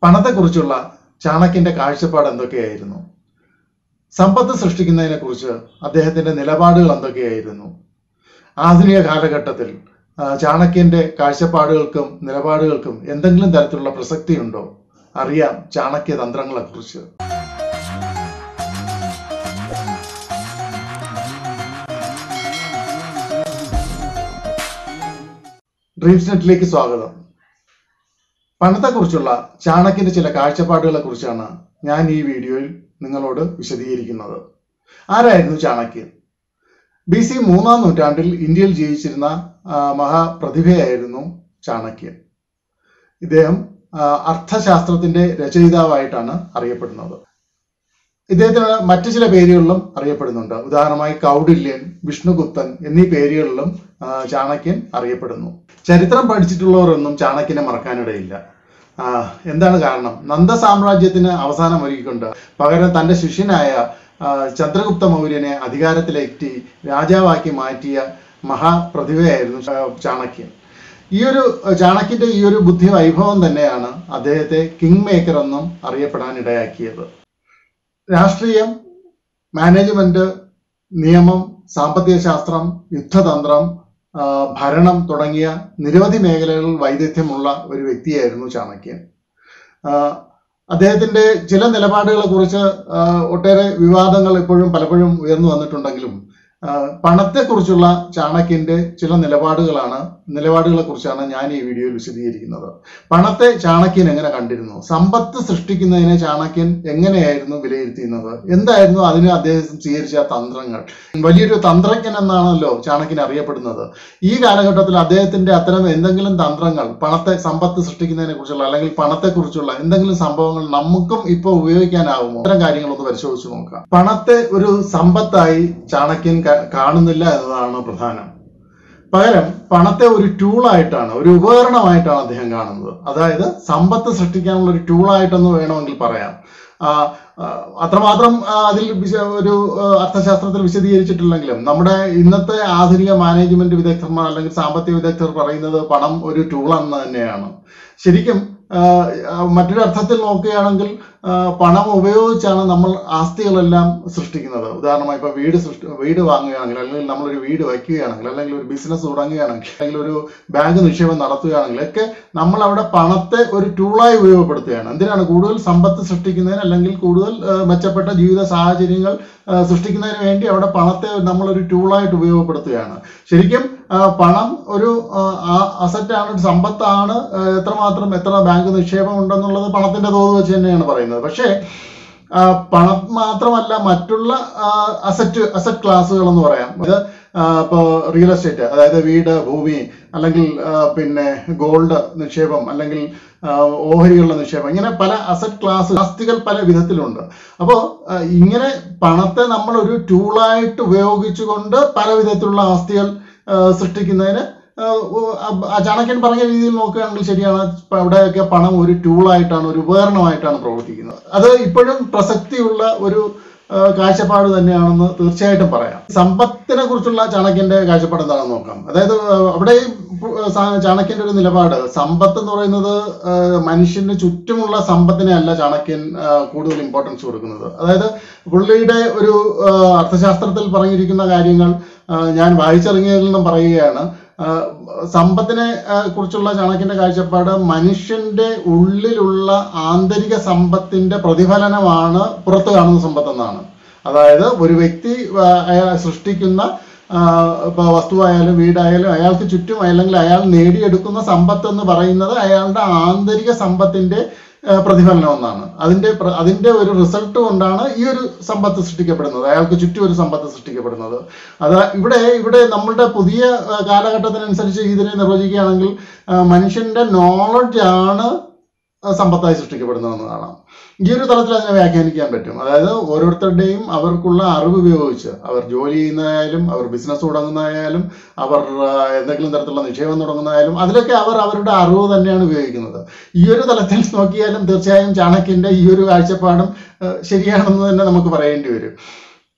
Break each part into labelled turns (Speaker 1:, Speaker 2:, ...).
Speaker 1: പണത്തെക്കുറിച്ചുള്ള ചാണക്യന്റെ കാഴ്ചപ്പാട് എന്തൊക്കെയായിരുന്നു സമ്പത്ത് സൃഷ്ടിക്കുന്നതിനെ കുറിച്ച് അദ്ദേഹത്തിന്റെ നിലപാടുകൾ എന്തൊക്കെയായിരുന്നു ആധുനിക കാലഘട്ടത്തിൽ ആ, ചാണക്യന്റെ കാഴ്ചപ്പാടുകൾക്കും നിലപാടുകൾക്കും എന്തെങ്കിലും തരത്തിലുള്ള പ്രസക്തിയുണ്ടോ അറിയാം ചാണക്യ തന്ത്രങ്ങളെക്കുറിച്ച് ഡ്രീംസ് നെറ്റിലേക്ക് സ്വാഗതം പണത്തെക്കുറിച്ചുള്ള ചാണക്യന്റെ ചില കാഴ്ചപ്പാടുകളെ കുറിച്ചാണ് ഞാൻ ഈ വീഡിയോയിൽ നിങ്ങളോട് വിശദീകരിക്കുന്നത് ആരായിരുന്നു ചാണക്യൻ ബി സി മൂന്നാം നൂറ്റാണ്ടിൽ ഇന്ത്യയിൽ ജീവിച്ചിരുന്ന ആ, മഹാപ്രതിഭയായിരുന്നു ചാണക്യൻ ഇദ്ദേഹം ആ, അർത്ഥശാസ്ത്രത്തിന്റെ രചയിതാവായിട്ടാണ് അറിയപ്പെടുന്നത് ഇദ്ദേഹത്തിന് മറ്റു ചില പേരുകളിലും അറിയപ്പെടുന്നുണ്ട് ഉദാഹരണമായി കൗഡില്യൻ വിഷ്ണുഗുപ്തൻ എന്നീ പേരുകളിലും ആ, ചാണക്യൻ അറിയപ്പെടുന്നു ചരിത്രം പഠിച്ചിട്ടുള്ളവരൊന്നും ചാണക്യനെ മറക്കാനിടയില്ല ആ, എന്താണ് കാരണം നന്ദ സാമ്രാജ്യത്തിന് അവസാനം ഒരുക്കിക്കൊണ്ട് പകരം തന്റെ ശിഷ്യനായ ആ, ചന്ദ്രഗുപ്ത മൗര്യനെ അധികാരത്തിലേറ്റി രാജാവാക്കി മാറ്റിയ മഹാപ്രതിഭയായിരുന്നു ചാ- ചാണക്യൻ ഈ ഒരു ചാണക്യന്റെ ഈ ഒരു ബുദ്ധി വൈഭവം തന്നെയാണ് അദ്ദേഹത്തെ കിങ് മേക്കർ എന്നും അറിയപ്പെടാൻ ഇടയാക്കിയത് രാഷ്ട്രീയം മാനേജ്മെന്റ് നിയമം സാമ്പത്തിക ശാസ്ത്രം യുദ്ധതന്ത്രം ആ, ഭരണം തുടങ്ങിയ നിരവധി മേഖലകളിൽ വൈദഗ്ധ്യമുള്ള ഒരു വ്യക്തിയായിരുന്നു ചാണക്യൻ ആ, അദ്ദേഹത്തിന്റെ ചില നിലപാടുകളെ കുറിച്ച് ആ, ഒട്ടേറെ വിവാദങ്ങൾ ഇപ്പോഴും പലപ്പോഴും ഉയർന്നു വന്നിട്ടുണ്ടെങ്കിലും ആ, പണത്തെക്കുറിച്ചുള്ള ചാണക്യന്റെ ചില നിലപാടുകളാണ് നിലപാടുകളെ കുറിച്ചാണ് ഞാൻ ഈ വീഡിയോയിൽ വിശദീകരിക്കുന്നത് പണത്തെ ചാണക്യൻ എങ്ങനെ കണ്ടിരുന്നു സമ്പത്ത് സൃഷ്ടിക്കുന്നതിനെ ചാണക്യൻ എങ്ങനെയായിരുന്നു വിലയിരുത്തിയിരുന്നത് എന്തായിരുന്നു അതിന് അദ്ദേഹം സ്വീകരിച്ച തന്ത്രങ്ങൾ വലിയൊരു തന്ത്രജ്ഞൻ എന്നാണല്ലോ ചാണക്യൻ അറിയപ്പെടുന്നത് ഈ കാലഘട്ടത്തിൽ അദ്ദേഹത്തിന്റെ അത്തരം എന്തെങ്കിലും തന്ത്രങ്ങൾ പണത്തെ സമ്പത്ത് സൃഷ്ടിക്കുന്നതിനെ കുറിച്ചുള്ള അല്ലെങ്കിൽ പണത്തെക്കുറിച്ചുള്ള എന്തെങ്കിലും സംഭവങ്ങൾ നമുക്കും ഇപ്പോൾ ഉപയോഗിക്കാനാവുമോ അത്തരം കാര്യങ്ങളൊന്ന് പരിശോധിച്ച് നോക്കാം പണത്തെ ഒരു സമ്പത്തായി ചാണക്യൻ ക- കാണുന്നില്ല എന്നതാണ് പ്രധാനം പകരം പണത്തെ ഒരു ടൂളായിട്ടാണ് ഒരു ഉപകരണമായിട്ടാണ് അദ്ദേഹം കാണുന്നത് അതായത് സമ്പത്ത് സൃഷ്ടിക്കാനുള്ള ഒരു ടൂളായിട്ടെന്ന് വേണമെങ്കിൽ പറയാം ആ, ആ, അത്രമാത്രം ആ, അതിൽ വിശ- ഒരു ആ, അർത്ഥശാസ്ത്രത്തിൽ വിശദീകരിച്ചിട്ടില്ലെങ്കിലും നമ്മുടെ ഇന്നത്തെ ആധുനിക മാനേജ്മെന്റ് വിദഗ്ധന്മാർ അല്ലെങ്കിൽ സാമ്പത്തിക വിദഗ്ധർ പറയുന്നത് പണം ഒരു ടൂളെന്ന് തന്നെയാണ് ശരിക്കും ആ, ആ, മറ്റൊരു അർത്ഥത്തിൽ നോക്കുകയാണെങ്കിൽ ആ, പണം ഉപയോഗിച്ചാണ് നമ്മൾ ആസ്തികളെല്ലാം സൃഷ്ടിക്കുന്നത് ഉദാഹരണമായി ഇപ്പൊ വീട് സൃഷ്ടി വീട് വാങ്ങുകയാണെങ്കിൽ അല്ലെങ്കിൽ നമ്മളൊരു വീട് വയ്ക്കുകയാണെങ്കിൽ അല്ലെങ്കിൽ ഒരു ബിസിനസ് തുടങ്ങുകയാണെങ്കിൽ അല്ലെങ്കിൽ ഒരു ബാങ്ക് നിക്ഷേപം നടത്തുകയാണെങ്കിൽ ഒക്കെ നമ്മൾ അവിടെ പണത്തെ ഒരു ടൂളായി ഉപയോഗപ്പെടുത്തുകയാണ് എന്തിനാണ് കൂടുതൽ സമ്പത്ത് സൃഷ്ടിക്കുന്നതിന് അല്ലെങ്കിൽ കൂടുതൽ ആ, മെച്ചപ്പെട്ട ജീവിത സാഹചര്യങ്ങൾ ആ, സൃഷ്ടിക്കുന്നതിന് വേണ്ടി അവിടെ പണത്തെ നമ്മളൊരു ടൂളായിട്ട് ഉപയോഗപ്പെടുത്തുകയാണ് ശരിക്കും ആ, പണം ഒരു അസറ്റാണ് ഒരു സമ്പത്താണ് ആ, എത്രമാത്രം എത്ര ബാങ്ക് നിക്ഷേപം ഉണ്ടെന്നുള്ളത് പണത്തിന്റെ തോത് വെച്ച് തന്നെയാണ് പറയുന്നത് പക്ഷേ ആ, പണം മാത്രമല്ല മറ്റുള്ള അസറ്റ് അസറ്റ് ക്ലാസ്സുകൾ എന്ന് പറയാം ഇത് ഇപ്പോൾ റിയൽ എസ്റ്റേറ്റ് അതായത് വീട് ഭൂമി അല്ലെങ്കിൽ ആ, പിന്നെ ഗോൾഡ് നിക്ഷേപം അല്ലെങ്കിൽ ആ, ഓഹരികളുടെ നിക്ഷേപം ഇങ്ങനെ പല അസറ്റ് ക്ലാസ് ആസ്തികൾ പല വിധത്തിലുണ്ട് അപ്പോൾ ഇങ്ങനെ പണത്തെ നമ്മൾ ഒരു ടൂളായിട്ട് ഉപയോഗിച്ചുകൊണ്ട് പല വിധത്തിലുള്ള ആസ്തികൾ ആ, സൃഷ്ടിക്കുന്നതിന് ആ, ഉ- അ- ആ ചാണക്യൻ പറഞ്ഞ രീതിയിൽ നോക്കുകയാണെങ്കിൽ ശരിയാണ് ഇപ്പൊ അവിടെയൊക്കെ പണം ഒരു ടൂളായിട്ടാണ് ഒരു ഉപകരണമായിട്ടാണ് പ്രവർത്തിക്കുന്നത് അത് ഇപ്പോഴും പ്രസക്തിയുള്ള ഒരു ആ, കാഴ്ചപ്പാട് തന്നെയാണെന്ന് തീർച്ചയായിട്ടും പറയാം സമ്പത്തിനെ കുറിച്ചുള്ള ചാണക്യന്റെ കാഴ്ചപ്പാട് എന്താണെന്ന് നോക്കാം അതായത് ആ, അവിടെ പു- സാ- ചാണക്യന്റെ ഒരു നിലപാട് സമ്പത്ത് എന്ന് പറയുന്നത് ആ, മനുഷ്യന് ചുറ്റുമുള്ള സമ്പത്തിനെ അല്ല ചാണക്യൻ ആ, കൂടുതൽ ഇമ്പോർട്ടൻസ് കൊടുക്കുന്നത് അതായത് പുള്ളിയുടെ ഒരു ആ, അർത്ഥശാസ്ത്രത്തിൽ പറഞ്ഞിരിക്കുന്ന കാര്യങ്ങൾ ആ, ഞാൻ വായിച്ചിറങ്ങിയതിൽ നിന്നും പറയുകയാണ് ആ, സമ്പത്തിനെ ആ, കുറിച്ചുള്ള ചാണക്യന്റെ കാഴ്ചപ്പാട് മനുഷ്യന്റെ ഉള്ളിലുള്ള ആന്തരിക സമ്പത്തിന്റെ പ്രതിഫലനമാണ് പുറത്തു കാണുന്ന സമ്പത്തെന്നാണ് അതായത് ഒരു വ്യക്തി ആ, അയാൾ സൃഷ്ടിക്കുന്ന ആ, ഇപ്പൊ വസ്തുവായാലും വീടായാലും അയാൾക്ക് ചുറ്റും അല്ലെങ്കിൽ അയാൾ നേടിയെടുക്കുന്ന സമ്പത്ത് എന്ന് പറയുന്നത് അയാളുടെ ആന്തരിക സമ്പത്തിന്റെ ആ, പ്രതിഫലനം എന്നാണ് അതിന്റെ പ്ര- അതിന്റെ ഒരു റിസൾട്ട് കൊണ്ടാണ് ഈ ഒരു സമ്പത്ത് സൃഷ്ടിക്കപ്പെടുന്നത് അയാൾക്ക് ചുറ്റും ഒരു സമ്പത്ത് സൃഷ്ടിക്കപ്പെടുന്നത് അത് ഇവിടെ ഇവിടെ നമ്മളുടെ പുതിയ ആ, കാലഘട്ടത്തിനനുസരിച്ച് ഇതിനെ നിർവചിക്കുകയാണെങ്കിൽ ആ, മനുഷ്യന്റെ നോളജ് ആണ് ആ, സമ്പത്തായി സൃഷ്ടിക്കപ്പെടുന്നതെന്ന് കാണാം ഈ ഒരു തലത്തിൽ അതിനെ വ്യാഖ്യാനിക്കാൻ പറ്റും അതായത് ഓരോരുത്തരുടെയും അവർക്കുള്ള അറിവ് ഉപയോഗിച്ച് അവർ ജോലി ചെയ്യുന്നതായാലും അവർ ബിസിനസ് തുടങ്ങുന്നതായാലും അവർ ആ, എന്തെങ്കിലും തരത്തിലുള്ള നിക്ഷേപം തുടങ്ങുന്നതായാലും അതിലൊക്കെ അവർ അവരുടെ അറിവ് തന്നെയാണ് ഉപയോഗിക്കുന്നത് ഈ ഒരു തലത്തിൽ നോക്കിയാലും തീർച്ചയായും ചാണക്യന്റെ ഈ ഒരു കാഴ്ചപ്പാടും ആ, ശരിയാണെന്ന് തന്നെ നമുക്ക് പറയേണ്ടി വരും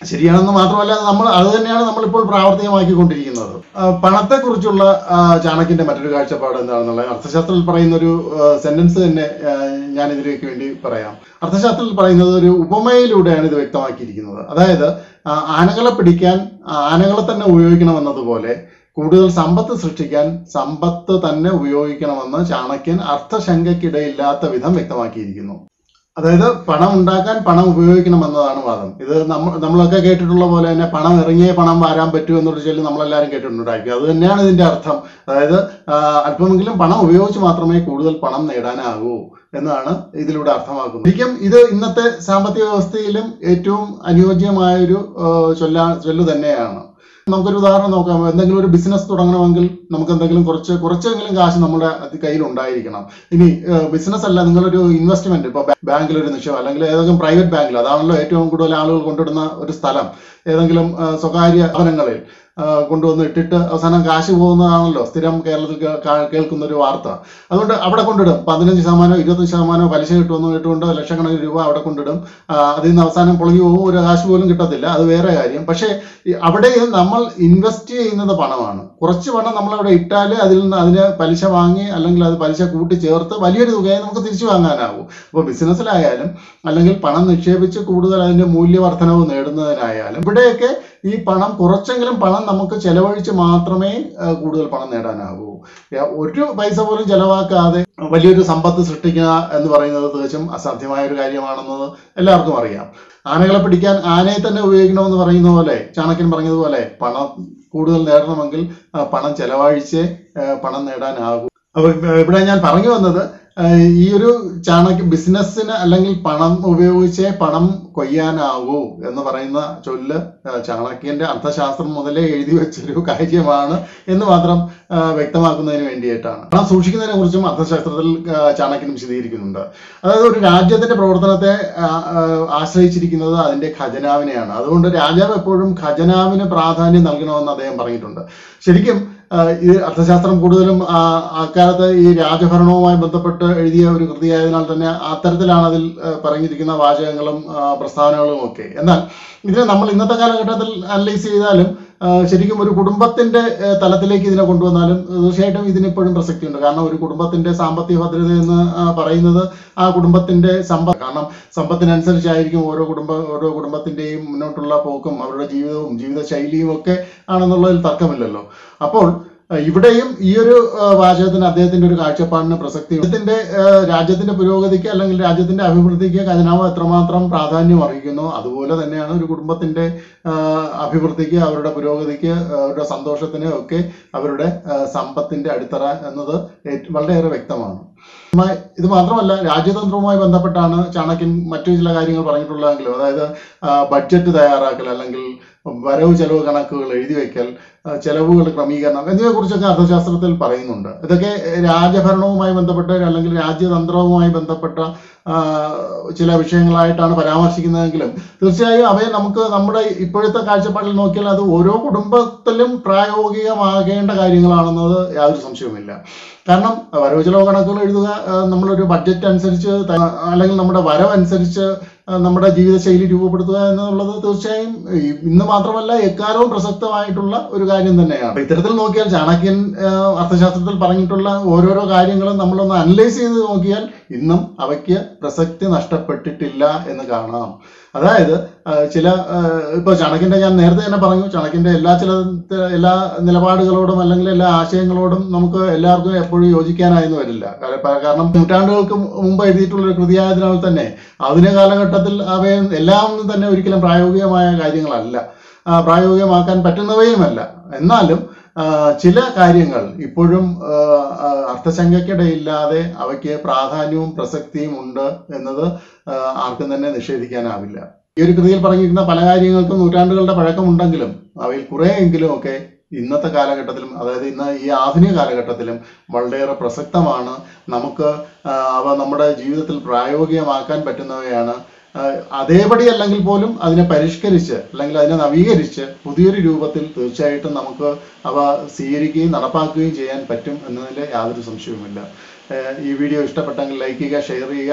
Speaker 1: ശരിയാണെന്ന് മാത്രമല്ല നമ്മൾ അത് തന്നെയാണ് നമ്മളിപ്പോൾ പ്രാവർത്തികമാക്കിക്കൊണ്ടിരിക്കുന്നത് ആ, പണത്തെക്കുറിച്ചുള്ള ആ, ചാണക്യന്റെ മറ്റൊരു കാഴ്ചപ്പാട് എന്താണെന്നുള്ളത് അർത്ഥശാസ്ത്രത്തിൽ പറയുന്ന ഒരു സെന്റൻസ് തന്നെ ആ, ഞാൻ ഇതിലേക്ക് വേണ്ടി പറയാം അർത്ഥശാസ്ത്രത്തിൽ പറയുന്നത് ഒരു ഉപമയിലൂടെയാണ് ഇത് വ്യക്തമാക്കിയിരിക്കുന്നത് അതായത് ആ, ആനകളെ പിടിക്കാൻ ആനകളെ തന്നെ ഉപയോഗിക്കണമെന്നതുപോലെ കൂടുതൽ സമ്പത്ത് സൃഷ്ടിക്കാൻ സമ്പത്ത് തന്നെ ഉപയോഗിക്കണമെന്ന് ചാണക്യൻ അർത്ഥശങ്കയ്ക്കിടയില്ലാത്ത വിധം വ്യക്തമാക്കിയിരിക്കുന്നു അതായത് പണം ഉണ്ടാക്കാൻ പണം ഉപയോഗിക്കണമെന്നതാണ് വാദം ഇത് നമ്മൾ നമ്മളൊക്കെ കേട്ടിട്ടുള്ള പോലെ തന്നെ പണം ഇറങ്ങിയേ പണം വാരാൻ പറ്റൂ എന്നുള്ള ചൊല്ലി നമ്മളെല്ലാവരും കേട്ടിട്ടുണ്ടായിരിക്കും അത് തന്നെയാണ് ഇതിന്റെ അർത്ഥം അതായത് ആ, അല്പമെങ്കിലും പണം ഉപയോഗിച്ച് മാത്രമേ കൂടുതൽ പണം നേടാനാകൂ എന്നാണ് ഇതിലൂടെ അർത്ഥമാക്കുന്നത് ശരിക്കും ഇത് ഇന്നത്തെ സാമ്പത്തിക വ്യവസ്ഥയിലും ഏറ്റവും അനുയോജ്യമായൊരു ആ, ചൊല്ലാ ചൊല്ല് തന്നെയാണ് നമുക്കൊരു ഉദാഹരണം നോക്കാം എന്തെങ്കിലും ഒരു ബിസിനസ് തുടങ്ങണമെങ്കിൽ നമുക്ക് എന്തെങ്കിലും കുറച്ച് കുറച്ചെങ്കിലും കാശ് നമ്മുടെ കയ്യിൽ ഉണ്ടായിരിക്കണം ഇനി ബിസിനസ് അല്ല നിങ്ങളൊരു ഇൻവെസ്റ്റ്മെന്റ് ഇപ്പൊ ബാങ്കിൽ ഒരു നിക്ഷേപം അല്ലെങ്കിൽ ഏതെങ്കിലും പ്രൈവറ്റ് ബാങ്കിൽ അതാണല്ലോ ഏറ്റവും കൂടുതൽ ആളുകൾ കൊണ്ടിടുന്ന ഒരു സ്ഥലം ഏതെങ്കിലും ആ, സ്വകാര്യ ഭവനങ്ങളിൽ ആ, കൊണ്ടുവന്ന് ഇട്ടിട്ട് അവസാനം കാശ് പോകുന്നതാണല്ലോ സ്ഥിരം കേരളത്തിൽ കേ- കാ- കേൾക്കുന്ന ഒരു വാർത്ത അതുകൊണ്ട് അവിടെ കൊണ്ടിടും പതിനഞ്ച് ശതമാനമോ ഇരുപത്തി ശതമാനമോ പലിശ കിട്ടുമെന്ന് കേട്ടുകൊണ്ട് ലക്ഷക്കണക്കിന് രൂപ അവിടെ കൊണ്ടിടും ആ, അതിൽ നിന്ന് അവസാനം പൊളിഞ്ഞു പോകും ഒരു കാശ് പോലും കിട്ടത്തില്ല അത് വേറെ കാര്യം പക്ഷേ ഈ അവിടെ നമ്മൾ ഇൻവെസ്റ്റ് ചെയ്യുന്നത് പണമാണ് കുറച്ച് പണം നമ്മൾ അവിടെ ഇട്ടാൽ അതിൽ നിന്ന് അതിന് പലിശ വാങ്ങി അല്ലെങ്കിൽ അത് പലിശ കൂട്ടി ചേർത്ത് വലിയൊരു തുകയെ നമുക്ക് തിരിച്ചു വാങ്ങാനാവും അപ്പോൾ ബിസിനസ്സിലായാലും അല്ലെങ്കിൽ പണം നിക്ഷേപിച്ച് കൂടുതൽ അതിന്റെ മൂല്യവർദ്ധനവ് നേടുന്നതിനായാലും ഇവിടെയൊക്കെ ഈ പണം കുറച്ചെങ്കിലും പണം നമുക്ക് ചെലവഴിച്ച് മാത്രമേ ആ, കൂടുതൽ പണം നേടാനാകൂ യ- ഒരു പൈസ പോലും ചെലവാക്കാതെ വലിയൊരു സമ്പത്ത് സൃഷ്ടിക്കുക എന്ന് പറയുന്നത് തികച്ചും അസാധ്യമായ ഒരു കാര്യമാണെന്നത് എല്ലാവർക്കും അറിയാം ആനകളെ പിടിക്കാൻ ആനയെ തന്നെ ഉപയോഗിക്കണമെന്ന് പറയുന്ന പോലെ ചാണക്യൻ പറഞ്ഞതുപോലെ പണം കൂടുതൽ നേടണമെങ്കിൽ ആ, പണം ചെലവഴിച്ചേ ആ, പണം നേടാനാകൂ അപ്പൊ ഇവിടെ ഞാൻ പറഞ്ഞു വന്നത് ആ, ഈ ഒരു ചാണക്യ ബിസിനസ്സിന് അല്ലെങ്കിൽ പണം ഉപയോഗിച്ചേ പണം കൊയ്യാനാവൂ എന്ന് പറയുന്ന ചൊല്ല് ആ, ചാണക്യന്റെ അർത്ഥശാസ്ത്രം മുതലേ എഴുതി വെച്ചൊരു കാര്യമാണ് എന്ന് മാത്രം ആ, വ്യക്തമാക്കുന്നതിന് വേണ്ടിയിട്ടാണ് പണം സൂക്ഷിക്കുന്നതിനെ കുറിച്ചും അർത്ഥശാസ്ത്രത്തിൽ ആ, ചാണക്യൻ വിശദീകരിക്കുന്നുണ്ട് അതായത് ഒരു രാജ്യത്തിന്റെ പ്രവർത്തനത്തെ ആ, ആ, ആശ്രയിച്ചിരിക്കുന്നത് അതിന്റെ ഖജനാവിനെയാണ് അതുകൊണ്ട് രാജാവ് എപ്പോഴും ഖജനാവിന് പ്രാധാന്യം നൽകണമെന്ന് അദ്ദേഹം പറഞ്ഞിട്ടുണ്ട് ശരിക്കും ആ, ഈ അർത്ഥശാസ്ത്രം കൂടുതലും ആ, അക്കാലത്ത് ഈ രാജഭരണവുമായി ബന്ധപ്പെട്ട് എഴുതിയ ഒരു കൃതിയായതിനാൽ തന്നെ അത്തരത്തിലാണ് അതിൽ ആ, പറഞ്ഞിരിക്കുന്ന വാചകങ്ങളും ആ, പ്രസ്താവനകളും ഒക്കെ എന്നാൽ ഇതിനെ നമ്മൾ ഇന്നത്തെ കാലഘട്ടത്തിൽ അനലൈസ് ചെയ്താലും ആ, ശരിക്കും ഒരു കുടുംബത്തിന്റെ ആ, തലത്തിലേക്ക് ഇതിനെ കൊണ്ടുവന്നാലും തീർച്ചയായിട്ടും ഇതിനിപ്പോഴും പ്രസക്തിയുണ്ട് കാരണം ഒരു കുടുംബത്തിന്റെ സാമ്പത്തിക ഭദ്രത എന്ന് ആ, പറയുന്നത് ആ കുടുംബത്തിന്റെ സമ്പത്ത് കാരണം സമ്പത്തിനനുസരിച്ചായിരിക്കും ഓരോ കുടുംബ ഓരോ കുടുംബത്തിന്റെയും മുന്നോട്ടുള്ള പോക്കും അവരുടെ ജീവിതവും ജീവിത ശൈലിയും ഒക്കെ ആണെന്നുള്ളതിൽ തർക്കമില്ലല്ലോ അപ്പോൾ അഹ് ഇവിടെയും ഈ ഒരു അഹ് വാചകത്തിന് അദ്ദേഹത്തിന്റെ ഒരു കാഴ്ചപ്പാടിന് പ്രസക്തി അദ്ദേഹത്തിന്റെ അഹ് രാജ്യത്തിന്റെ പുരോഗതിക്ക് അല്ലെങ്കിൽ രാജ്യത്തിന്റെ അഭിവൃദ്ധിക്ക് ഖജനാവ് എത്രമാത്രം പ്രാധാന്യം അറിയിക്കുന്നു അതുപോലെ തന്നെയാണ് ഒരു കുടുംബത്തിന്റെ ആഹ് അഭിവൃദ്ധിക്ക് അവരുടെ പുരോഗതിക്ക് അവരുടെ സന്തോഷത്തിന് ഒക്കെ അവരുടെ ആഹ് സമ്പത്തിന്റെ അടിത്തറ എന്നത് ഏറ്റ- വളരെയേറെ വ്യക്തമാണ് മ- ഇത് മാത്രമല്ല രാജ്യതന്ത്രവുമായി ബന്ധപ്പെട്ടാണ് ചാണക്യൻ മറ്റു ചില കാര്യങ്ങൾ പറഞ്ഞിട്ടുള്ളതെങ്കിലും അതായത് ബഡ്ജറ്റ് തയ്യാറാക്കൽ അല്ലെങ്കിൽ വരവ് ചെലവ് കണക്കുകൾ എഴുതി വെക്കൽ ആ, ചെലവുകൾ ക്രമീകരണം എന്നിവയെക്കുറിച്ചൊക്കെ അർത്ഥശാസ്ത്രത്തിൽ പറയുന്നുണ്ട് ഇതൊക്കെ രാജഭരണവുമായി ബന്ധപ്പെട്ട് അല്ലെങ്കിൽ രാജ്യതന്ത്രവുമായി ബന്ധപ്പെട്ട ആ, ചില വിഷയങ്ങളായിട്ടാണ് പരാമർശിക്കുന്നതെങ്കിലും തീർച്ചയായും അവയെ നമുക്ക് നമ്മുടെ ഇപ്പോഴത്തെ കാഴ്ചപ്പാടിൽ നോക്കിയാൽ അത് ഓരോ കുടുംബത്തിലും പ്രായോഗികമാകേണ്ട കാര്യങ്ങളാണെന്നത് യാതൊരു സംശയവുമില്ല കാരണം വരവ് ചെലവ് കണക്കുകൾ എഴുതുക ആ, നമ്മളൊരു ബഡ്ജറ്റ് അനുസരിച്ച് ത- അല്ലെങ്കിൽ നമ്മുടെ വരവനുസരിച്ച് ആ, നമ്മുടെ ജീവിതശൈലി രൂപപ്പെടുത്തുക എന്നുള്ളത് തീർച്ചയായും ഈ- ഇന്ന് മാത്രമല്ല എക്കാലവും പ്രസക്തമായിട്ടുള്ള ഒരു കാര്യം തന്നെയാണ് അപ്പൊ ഇത്തരത്തിൽ നോക്കിയാൽ ചാണക്യൻ ആ, അർത്ഥശാസ്ത്രത്തിൽ പറഞ്ഞിട്ടുള്ള ഓരോരോ കാര്യങ്ങളും നമ്മളൊന്ന് അനലൈസ് ചെയ്ത് നോക്കിയാൽ ഇന്നും അവയ്ക്ക് പ്രസക്തി നഷ്ടപ്പെട്ടിട്ടില്ല എന്ന് കാണാം അതായത് ആ, ചില ആ, ഇപ്പൊ ചാണക്യന്റെ ഞാൻ നേരത്തെ തന്നെ പറഞ്ഞു ചാണക്യന്റെ എല്ലാ ചില എല്ലാ നിലപാടുകളോടും അല്ലെങ്കിൽ എല്ലാ ആശയങ്ങളോടും നമുക്ക് എല്ലാവർക്കും എപ്പോഴും യോജിക്കാനായെന്ന് വരില്ല കാര- കാരണം നൂറ്റാണ്ടുകൾക്ക് മുമ്പ് എഴുതിയിട്ടുള്ള ഒരു കൃതിയായതിനാൽ തന്നെ ആധുനിക കാലഘട്ടത്തിൽ അവയെ എല്ലാം തന്നെ ഒരിക്കലും പ്രായോഗികമായ കാര്യങ്ങളല്ല ആ, പ്രായോഗികമാക്കാൻ പറ്റുന്നവയുമല്ല എന്നാലും ആ, ചില കാര്യങ്ങൾ ഇപ്പോഴും ആ, ആ, അർത്ഥശങ്കയ്ക്കിടയില്ലാതെ അവയ്ക്ക് പ്രാധാന്യവും പ്രസക്തിയും ഉണ്ട് എന്നത് ആ, ആർക്കും തന്നെ നിഷേധിക്കാനാവില്ല ഈ ഒരു കൃതിയിൽ പറഞ്ഞിരിക്കുന്ന പല കാര്യങ്ങൾക്കും നൂറ്റാണ്ടുകളുടെ പഴക്കമുണ്ടെങ്കിലും അവയിൽ കുറേയെങ്കിലും ഒക്കെ ഇന്നത്തെ കാലഘട്ടത്തിലും അതായത് ഇന്ന് ഈ ആധുനിക കാലഘട്ടത്തിലും വളരെയേറെ പ്രസക്തമാണ് നമുക്ക് ആ, അവ നമ്മുടെ ജീവിതത്തിൽ പ്രായോഗികമാക്കാൻ പറ്റുന്നവയാണ് ആ, അതേപടി അല്ലെങ്കിൽ പോലും അതിനെ പരിഷ്കരിച്ച് അല്ലെങ്കിൽ അതിനെ നവീകരിച്ച് പുതിയൊരു രൂപത്തിൽ തീർച്ചയായിട്ടും നമുക്ക് അവ സ്വീകരിക്കുകയും നടപ്പാക്കുകയും ചെയ്യാൻ പറ്റും എന്നതിൽ യാതൊരു സംശയവുമില്ല ഏഹ് ഈ വീഡിയോ ഇഷ്ടപ്പെട്ടെങ്കിൽ ലൈക്ക് ചെയ്യുക ഷെയർ ചെയ്യുക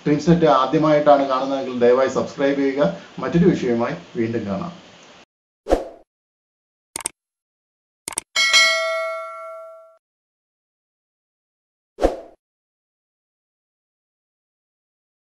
Speaker 1: ഡ്രീംസ് നെറ്റ് ആദ്യമായിട്ടാണ് കാണുന്നതെങ്കിൽ ദയവായി സബ്സ്ക്രൈബ് ചെയ്യുക മറ്റൊരു വിഷയവുമായി വീണ്ടും കാണാം